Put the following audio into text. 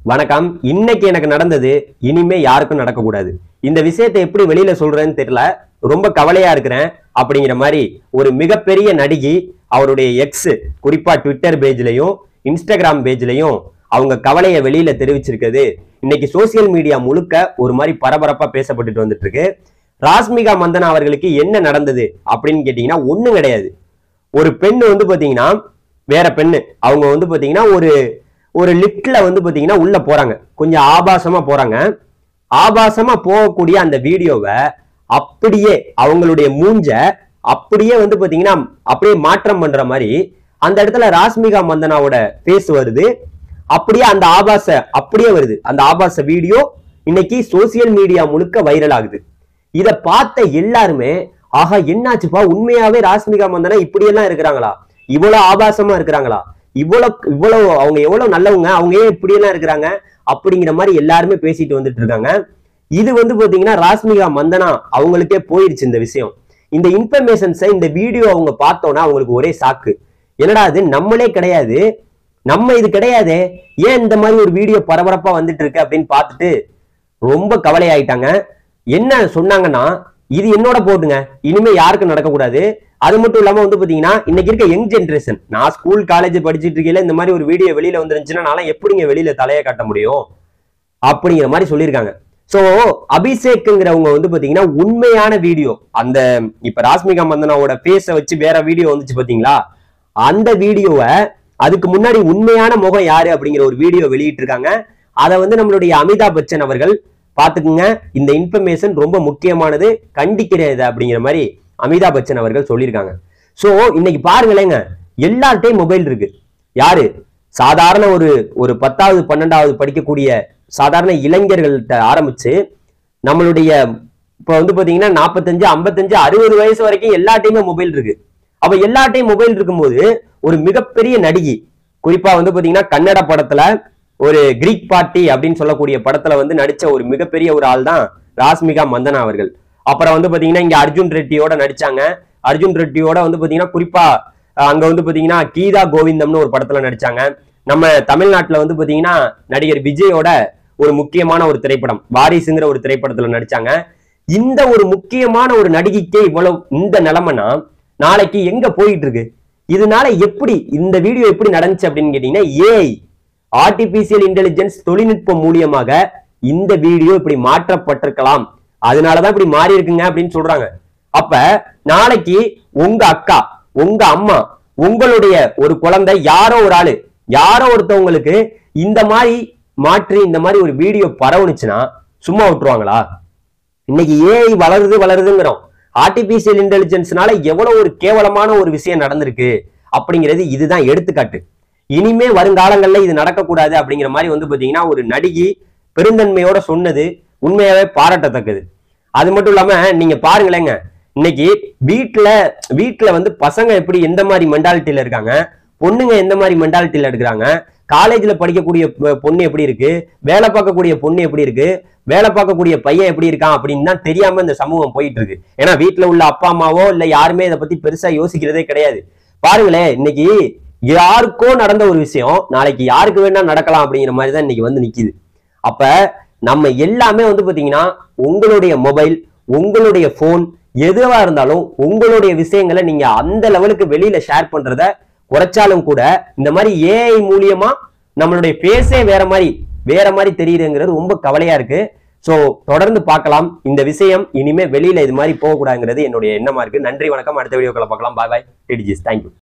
வணக்கம் இன்னைக்கு எனக்கு நடந்தது இனிமே யாருக்கும் நடக்கக்கூடாது இந்த விஷயத்தை எப்படி வெளியில சொல்றேன்னு தெரியல ரொம்ப கவலையா இருக்கிறேன் அப்படிங்கிற மாதிரி ஒரு மிகப்பெரிய நடிகை அவருடைய எக்ஸ் குறிப்பா ட்விட்டர் பேஜ்லயும் இன்ஸ்டாகிராம் பேஜ்லயும் அவங்க கவலையை வெளியில தெரிவிச்சிருக்கிறது இன்னைக்கு சோசியல் மீடியா முழுக்க ஒரு மாதிரி பரபரப்பா பேசப்பட்டுட்டு வந்துட்டு இருக்கு ராஸ்மிகா மந்தனா அவர்களுக்கு என்ன நடந்தது அப்படின்னு கேட்டீங்கன்னா ஒண்ணும் கிடையாது ஒரு பெண் வந்து பாத்தீங்கன்னா வேற பெண்ணு அவங்க வந்து பாத்தீங்கன்னா ஒரு ஒரு லிப்ட்ல வந்து பாத்தீங்கன்னா உள்ள போறாங்க கொஞ்சம் ஆபாசமா போறாங்க ஆபாசமா போகக்கூடிய அந்த வீடியோவை அப்படியே அவங்களுடைய மூஞ்ச அப்படியே வந்து பாத்தீங்கன்னா அப்படியே மாற்றம் பண்ற மாதிரி அந்த இடத்துல ராஸ்மிகா மந்தனாவோட ஃபேஸ் வருது அப்படியே அந்த ஆபாச அப்படியே வருது அந்த ஆபாச வீடியோ இன்னைக்கு சோசியல் மீடியா முழுக்க வைரல் ஆகுது இத பார்த்த எல்லாருமே ஆஹா என்னாச்சுப்பா உண்மையாவே ராஸ்மிகா மந்தனா இப்படியெல்லாம் இருக்கிறாங்களா இவ்வளவு ஆபாசமா இருக்கிறாங்களா இவ்வளவு இவ்வளவு அவங்க எவ்வளவு நல்லவங்க அவங்க ஏன் இப்படியெல்லாம் இருக்கிறாங்க அப்படிங்கிற மாதிரி எல்லாருமே பேசிட்டு வந்துட்டு இருக்காங்க இது வந்து பாத்தீங்கன்னா ராஸ்மிகா மந்தனா அவங்களுக்கே போயிருச்சு இந்த விஷயம் இந்த இன்ஃபர்மேஷன்ஸை இந்த வீடியோ அவங்க பார்த்தோன்னா அவங்களுக்கு ஒரே சாக்கு என்னடா அது நம்மளே கிடையாது நம்ம இது கிடையாதே ஏன் இந்த மாதிரி ஒரு வீடியோ பரபரப்பா வந்துட்டு இருக்கு அப்படின்னு பார்த்துட்டு ரொம்ப கவலை ஆயிட்டாங்க என்ன சொன்னாங்கன்னா இது என்னோட போட்டுங்க இனிமே யாருக்கும் நடக்கக்கூடாது அது மட்டும் இல்லாம வந்து பாத்தீங்கன்னா இன்னைக்கு இருக்க யங் ஜென்ரேஷன் நான் ஸ்கூல் காலேஜ் படிச்சிட்டு இருக்கையில இந்த மாதிரி ஒரு வீடியோ வெளியில வந்துருந்துச்சுன்னா நான் எப்படிங்க வெளியில தலையை காட்ட முடியும் அப்படிங்கிற மாதிரி சொல்லியிருக்காங்க சோ அபிஷேக்குங்கிறவங்க வந்து பாத்தீங்கன்னா உண்மையான வீடியோ அந்த இப்ப ராஸ்மிகா மந்தனாவோட பேஸ வச்சு வேற வீடியோ வந்துச்சு பாத்தீங்களா அந்த வீடியோவை அதுக்கு முன்னாடி உண்மையான முகம் யாரு அப்படிங்கிற ஒரு வீடியோ வெளியிட்டு இருக்காங்க அதை வந்து நம்மளுடைய அமிதாப் பச்சன் அவர்கள் பாத்துக்குங்க இந்த இன்ஃபர்மேஷன் ரொம்ப முக்கியமானது கண்டிக்கிறது அப்படிங்கிற மாதிரி அமிதாப் பச்சன் அவர்கள் சொல்லியிருக்காங்க சோ இன்னைக்கு பாருங்களேங்க எல்லார்ட்டையும் மொபைல் இருக்கு யாரு சாதாரண ஒரு ஒரு பத்தாவது பன்னெண்டாவது படிக்கக்கூடிய சாதாரண இளைஞர்கள்ட்ட ஆரம்பிச்சு நம்மளுடைய இப்ப வந்து பாத்தீங்கன்னா நாற்பத்தஞ்சு ஐம்பத்தஞ்சு அறுபது வயசு வரைக்கும் எல்லாட்டையுமே மொபைல் இருக்கு அப்ப எல்லாட்டையும் மொபைல் இருக்கும்போது ஒரு மிகப்பெரிய நடிகை குறிப்பா வந்து பாத்தீங்கன்னா கன்னட படத்துல ஒரு கிரீக் பார்ட்டி அப்படின்னு சொல்லக்கூடிய படத்துல வந்து நடிச்ச ஒரு மிகப்பெரிய ஒரு ஆள் தான் ராஸ்மிகா மந்தனா அவர்கள் அப்புறம் வந்து பாத்தீங்கன்னா இங்க அர்ஜுன் ரெட்டியோட நடிச்சாங்க அர்ஜுன் ரெட்டியோட வந்து பாத்தீங்கன்னா குறிப்பா அஹ், அங்க வந்து பாத்தீங்கன்னா கீதா கோவிந்தம்னு ஒரு படத்துல நடிச்சாங்க நம்ம தமிழ்நாட்டுல வந்து பாத்தீங்கன்னா நடிகர் விஜயோட ஒரு முக்கியமான ஒரு திரைப்படம் வாரிசுங்கிற ஒரு திரைப்படத்துல நடிச்சாங்க இந்த ஒரு முக்கியமான ஒரு நடிகைக்கே இவ்வளவு இந்த நிலைமைனா நாளைக்கு எங்க போயிட்டு இருக்கு இதனால எப்படி இந்த வீடியோ எப்படி நடந்துச்சு அப்படின்னு கேட்டீங்கன்னா ஏஐ ஆர்டிபிஷியல் இன்டெலிஜென்ஸ் தொழில்நுட்பம் மூலியமாக இந்த வீடியோ இப்படி மாற்றப்பட்டிருக்கலாம் அதனாலதான் இப்படி மாறி இருக்குங்க அப்படின்னு சொல்றாங்க அப்ப நாளைக்கு உங்க அக்கா உங்க அம்மா உங்களுடைய ஒரு குழந்தை யாரோ ஒரு ஆளு யாரோ ஒருத்தவங்களுக்கு இந்த மாதிரி மாற்றி இந்த மாதிரி ஒரு வீடியோ பரவுனுச்சுன்னா சும்மா விட்டுருவாங்களா இன்னைக்கு ஏஐ வளருது வளருதுங்கிறோம் ஆர்டிபிஷியல் இன்டெலிஜென்ஸ்னால எவ்வளவு ஒரு கேவலமான ஒரு விஷயம் நடந்திருக்கு அப்படிங்கிறது இதுதான் எடுத்துக்காட்டு இனிமே வருங்காலங்கள்ல இது நடக்கக்கூடாது அப்படிங்கிற மாதிரி வந்து பாத்தீங்கன்னா ஒரு நடிகை பெருந்தன்மையோட சொன்னது உண்மையாவே பாராட்டத்தக்கது அது மட்டும் இல்லாம நீங்க பாருங்களேங்க இன்னைக்கு வீட்டுல வீட்டுல வந்து பசங்க எப்படி எந்த மாதிரி மென்டாலிட்டியில இருக்காங்க பொண்ணுங்க எந்த மாதிரி மென்டாலிட்டியில இருக்கிறாங்க காலேஜ்ல படிக்கக்கூடிய பொ- பொண்ணு எப்படி இருக்கு வேலை பார்க்கக்கூடிய பொண்ணு எப்படி இருக்கு வேலை பார்க்கக்கூடிய பையன் எப்படி இருக்கான் அப்படின்னு தான் தெரியாம இந்த சமூகம் போயிட்டு இருக்கு ஏன்னா வீட்டுல உள்ள அப்பா அம்மாவோ இல்ல யாருமே இதை பத்தி பெருசா யோசிக்கிறதே கிடையாது பாருங்களேன் இன்னைக்கு யாருக்கோ நடந்த ஒரு விஷயம் நாளைக்கு யாருக்கு வேணா நடக்கலாம் அப்படிங்கிற மாதிரி தான் இன்னைக்கு வந்து நிக்குது அப்ப நம்ம எல்லாமே வந்து பாத்தீங்கன்னா உங்களுடைய மொபைல் உங்களுடைய போன் எதுவா இருந்தாலும் உங்களுடைய விஷயங்களை நீங்க அந்த லெவலுக்கு வெளியில ஷேர் பண்றத குறைச்சாலும் கூட இந்த மாதிரி ஏஐ மூலியமா நம்மளுடைய ஃபேஸே வேற மாதிரி வேற மாதிரி தெரியுதுங்கிறது ரொம்ப கவலையா இருக்கு சோ தொடர்ந்து பார்க்கலாம் இந்த விஷயம் இனிமே வெளியில இது மாதிரி போகக்கூடாதுங்கிறது என்னுடைய எண்ணமா இருக்கு நன்றி வணக்கம் அடுத்த வீடியோக்களை பார்க்கலாம் பாய் பாய் டிடிஜிஸ் தேங்க்யூ